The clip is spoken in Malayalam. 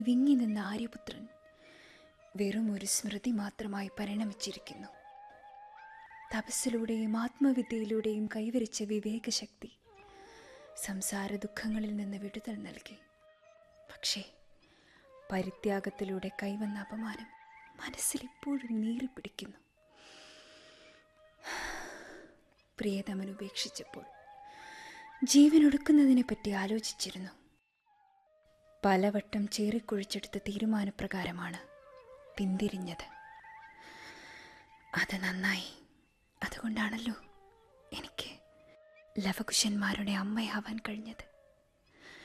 വിങ്ങി നിന്ന ആര്യപുത്രൻ വെറും ഒരു സ്മൃതി മാത്രമായി പരിണമിച്ചിരിക്കുന്നു തപസ്സിലൂടെയും ആത്മവിദ്യയിലൂടെയും കൈവരിച്ച വിവേകശക്തി സംസാര ദുഃഖങ്ങളിൽ നിന്ന് വിടുതൽ നൽകി പക്ഷേ പരിത്യാഗത്തിലൂടെ കൈവന്ന അപമാനം മനസ്സിൽ ഇപ്പോഴും നീറിപ്പിടിക്കുന്നു പ്രിയതമൻ ഉപേക്ഷിച്ചപ്പോൾ ജീവനൊടുക്കുന്നതിനെപ്പറ്റി ആലോചിച്ചിരുന്നു പലവട്ടം ചേറിക്കുഴിച്ചെടുത്ത തീരുമാനപ്രകാരമാണ് പിന്തിരിഞ്ഞത് അത് നന്നായി അതുകൊണ്ടാണല്ലോ എനിക്ക് ലവകുശന്മാരുടെ അമ്മയാവാൻ കഴിഞ്ഞത്